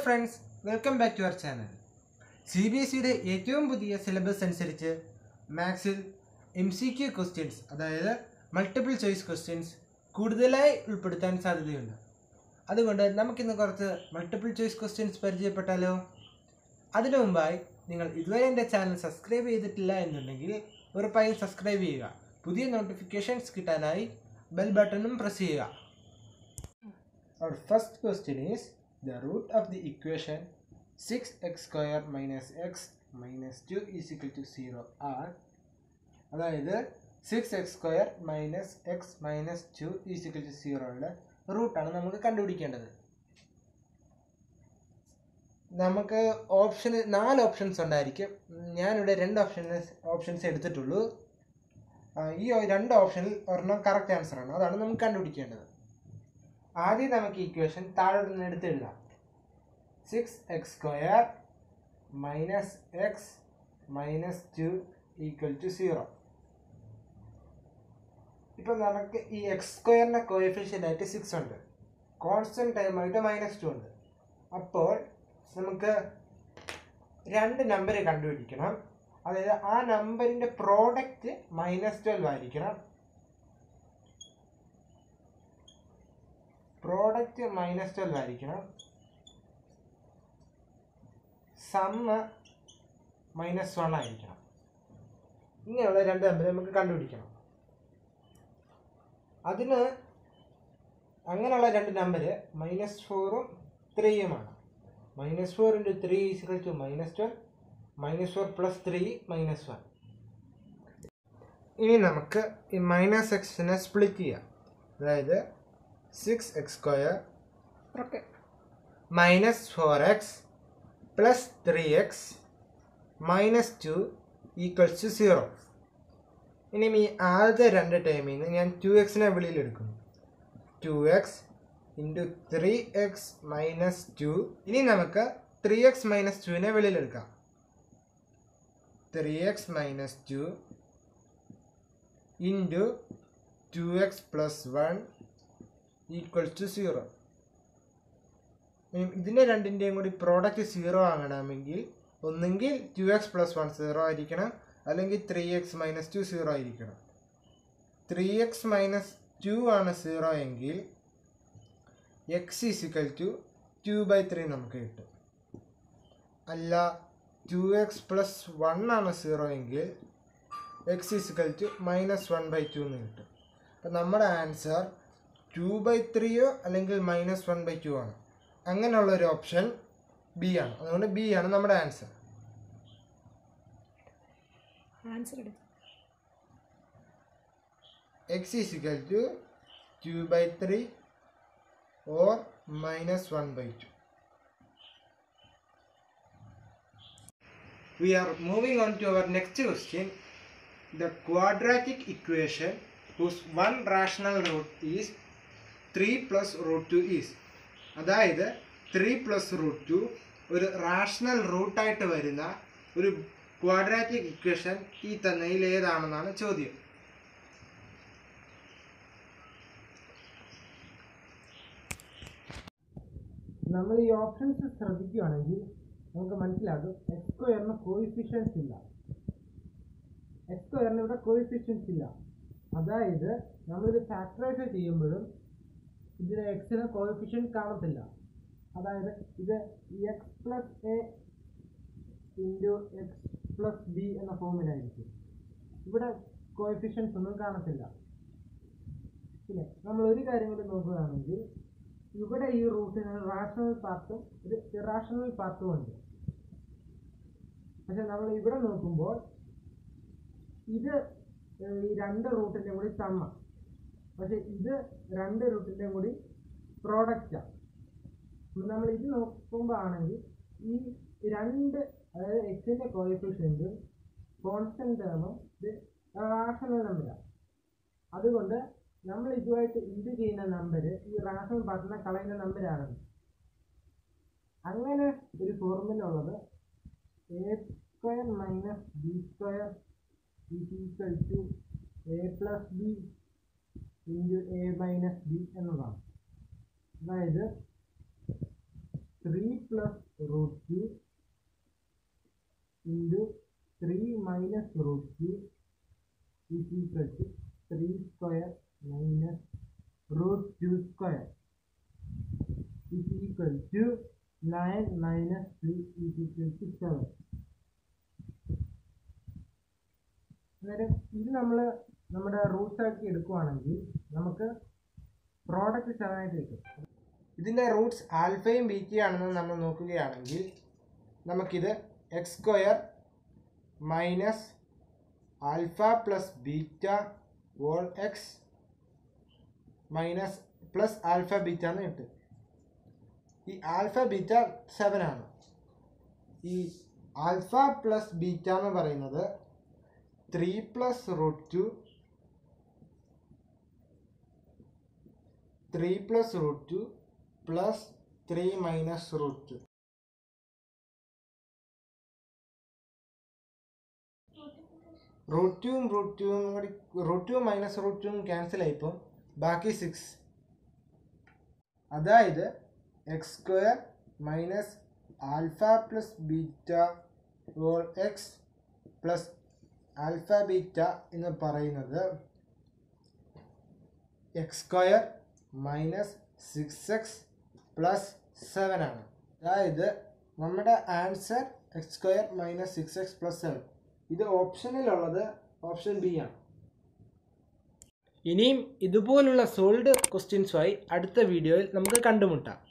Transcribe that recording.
Friends welcome back to our channel C B S സിയുടെ ഏറ്റവും പുതിയ സിലബസ് അനുസരിച്ച് മാത്സിൽ എം സി ക്യു ക്വസ്റ്റ്യൻസ് അതായത് മൾട്ടിപ്പിൾ ചോയ്സ് ക്വസ്റ്റ്യൻസ് കൂടുതലായി ഉൾപ്പെടുത്താൻ സാധ്യതയുണ്ട് അതുകൊണ്ട് നമുക്കിന്ന് കുറച്ച് മൾട്ടിപ്പിൾ ചോയ്സ് ക്വസ്റ്റ്യൻസ് പരിചയപ്പെട്ടാലോ അതിനു മുമ്പായി നിങ്ങൾ ഇതുവരെ എൻ്റെ ചാനൽ സബ്സ്ക്രൈബ് ചെയ്തിട്ടില്ല എന്നുണ്ടെങ്കിൽ ഉറപ്പായും സബ്സ്ക്രൈബ് ചെയ്യുക പുതിയ നോട്ടിഫിക്കേഷൻസ് കിട്ടാനായി ബെൽ ബട്ടണും പ്രസ് ചെയ്യുക Our first question is the root of the equation 6x square minus x minus 2 is equal to 0 are അതായത് six x square minus x minus two is equal to സീറോയുടെ റൂട്ടാണ് നമുക്ക് കണ്ടുപിടിക്കേണ്ടത് നമുക്ക് option നാല് options ഉണ്ടായിരിക്കും ഞാനിവിടെ രണ്ട് ഓപ്ഷൻസ് ഓപ്ഷൻസ് എടുത്തിട്ടുള്ളൂ ആ, ഈ രണ്ട് ഓപ്ഷനിൽ ഒരെണ്ണം കറക്റ്റ് ആൻസർ ആണ് അതാണ് നമുക്ക് കണ്ടുപിടിക്കേണ്ടത് ആദ്യം നമുക്ക് ഇക്വേഷൻ താഴെ നിന്ന് എടുത്തെഴുതാം six x square minus x minus two equal to zero ഇപ്പം നമുക്ക് ഈ എക്സ് സ്ക്വയറിൻ്റെ കോയഫിഷ്യൻ്റ് ആയിട്ട് സിക്സ് ഉണ്ട് കോൺസ്റ്റൻറ്റ് ടൈമായിട്ട് മൈനസ് ടു ഉണ്ട് അപ്പോൾ നമുക്ക് രണ്ട് നമ്പർ കണ്ടുപിടിക്കണം അതായത് ആ നമ്പറിൻ്റെ പ്രോഡക്റ്റ് മൈനസ് ട്വൽവ് ആയിരിക്കണം പ്രോഡക്റ്റ് മൈനസ് ട്വൽവ് ആയിരിക്കണം സമ്മ് മൈനസ് വൺ ആയിരിക്കണം ഇങ്ങനെയുള്ള രണ്ട് നമ്പർ നമുക്ക് കണ്ടുപിടിക്കണം അതിന് അങ്ങനെയുള്ള രണ്ട് നമ്പർ മൈനസ് ഫോറും ത്രീയുമാണ് minus four into three is equal to minus twelve minus four plus three minus one ഇനി നമുക്ക് ഈ മൈനസ് എക്സിനെ സ്പ്ലിറ്റ് ചെയ്യാം അതായത് six x square okay minus four x plus three x minus two equals to zero ഇനി ഈ ആദ്യത്തെ രണ്ട് ടൈമിൽ നിന്ന് ഞാൻ ടു എക്സിനെ വെളിയിലെടുക്കുന്നു two x into three x minus two ഇനി നമുക്ക് ത്രീ എക്സ് മൈനസ് ടുവിനെ വെളിയിലെടുക്കാം three x minus two into two x plus one equals to zero ഇതിൻ്റെ രണ്ടിൻ്റെയും കൂടി പ്രോഡക്റ്റ് സീറോ ആകണമെങ്കിൽ ഒന്നെങ്കിൽ two x plus one zero ആയിരിക്കണം അല്ലെങ്കിൽ three x minus two zero ആയിരിക്കണം ത്രീ എക്സ് മൈനസ് ടു ആണ് സീറോ എങ്കിൽ x is equal to two by three നമുക്ക് കിട്ടും അല്ല ടു എക്സ് പ്ലസ് വൺ ആണ് സീറോ എങ്കിൽ x is equal to minus one by two എന്ന് കിട്ടും അപ്പം നമ്മുടെ ആൻസർ ടു ബൈ ത്രീയോ അല്ലെങ്കിൽ മൈനസ് വൺ ബൈ ടു ആണ് അങ്ങനെയുള്ള ഒരു ഓപ്ഷൻ ബി ആണ് അതുകൊണ്ട് ബി ആണ് നമ്മുടെ ആൻസർ ആൻസർ എടുക്കും x is equal to two by three or minus one by two We are moving on to our next question. The quadratic equation whose one rational root is 3 plus root 2 is. അതായത് three plus root two ഒരു rational റൂട്ടായിട്ട് വരുന്ന ഒരു quadratic equation ഈ തന്നയിൽ ഏതാണെന്നാണ് ചോദ്യം നമ്മൾ ഈ options ശ്രദ്ധിക്കുകയാണെങ്കിൽ നമുക്ക് മനസ്സിലാകും എക്സ് സ്ക്വയറിന് കോയിഫിഷ്യൻസ് ഇല്ല എക്സ് സ്ക്വയറിന് ഇവിടെ കോയിഫിഷ്യൻസ് ഇല്ല അതായത് നമ്മളിത് ഫാക്ടറൈസ് ചെയ്യുമ്പോഴും ഇതിന് എക്സിന് കോയിഫിഷ്യൻ കാണത്തില്ല അതായത് ഇത് x plus A into x plus B എന്ന ഫോമിലായിരിക്കും ഇവിടെ കോയിഫിഷ്യൻസ് ഒന്നും കാണത്തില്ല പിന്നെ നമ്മൾ ഒരു കാര്യം കൂടി നോക്കുകയാണെങ്കിൽ ഇവിടെ ഈ റൂട്ടിന് റാഷണൽ പാർട്ടും ഒരു ഇറാഷണൽ പാർട്ടും ഉണ്ട് പക്ഷെ നമ്മൾ ഇവിടെ നോക്കുമ്പോൾ ഇത് ഏഹ്, ഈ രണ്ട് റൂട്ടിൻ്റെ കൂടി സമ്മ പക്ഷെ ഇത് രണ്ട് റൂട്ടിൻ്റെ കൂടി പ്രോഡക്റ്റാണ് നമ്മൾ ഇത് നോക്കുമ്പോൾ ആണെങ്കിൽ ഈ രണ്ട് അതായത് എക്സിൻ്റെ കോയിഫിഷ്യൻറ്റും കോൺസ്റ്റന്റ് ടേമും ഇത് റാഷണൽ നമ്പറാണ് അതുകൊണ്ട് നമ്മൾ ഇതുമായിട്ട് ഇത് ചെയ്യുന്ന നമ്പർ ഈ റാഷണൽ പാർട്ടിനെ കളയുന്ന നമ്പരാണ് അങ്ങനെ ഒരു ഫോർമുല ഉള്ളത് A square minus B square equal to A plus B into A minus B എന്നതാണ് അതായത് three plus root two into three minus root two is equal to three square minus root two square is equal to nine minus two is equal to seven അന്നേരം ഇത് നമ്മൾ നമ്മുടെ Roots ആക്കി എടുക്കുവാണെങ്കിൽ നമുക്ക് product seven ആയിട്ട് കിട്ടും ഇതിൻ്റെ റൂട്ട്സ് ആൽഫയും ബീറ്റയും ആണെന്ന് നമ്മൾ നോക്കുകയാണെങ്കിൽ നമുക്കിത് x square minus alpha plus beta whole x minus plus alpha beta എന്ന് കിട്ടും ഈ ആൽഫ ബീറ്റ സെവൻ ആണ് ഈ ആൽഫ പ്ലസ് ബീറ്റ എന്ന് പറയുന്നത് three plus root two three plus root two plus three minus root two root ടുവും root ടുവും കൂടി റൂട്ട് ടു മൈനസ് റൂട്ട് ടുവും ക്യാൻസൽ ആയിപ്പോൾ ബാക്കി സിക്സ് അതായത് x square minus alpha plus beta whole x plus alpha beta എന്ന് പറയുന്നത് x square minus six x plus seven ആണ് അതായത് നമ്മുടെ answer x square minus six x plus seven ഇത് ഓപ്ഷനിലുള്ളത് ഓപ്ഷൻ ബി ആണ് ഇനിയും ഇതുപോലുള്ള സോൾഡ് ക്വസ്റ്റ്യൻസുമായി അടുത്ത വീഡിയോയിൽ നമുക്ക് കണ്ടുമുട്ടാം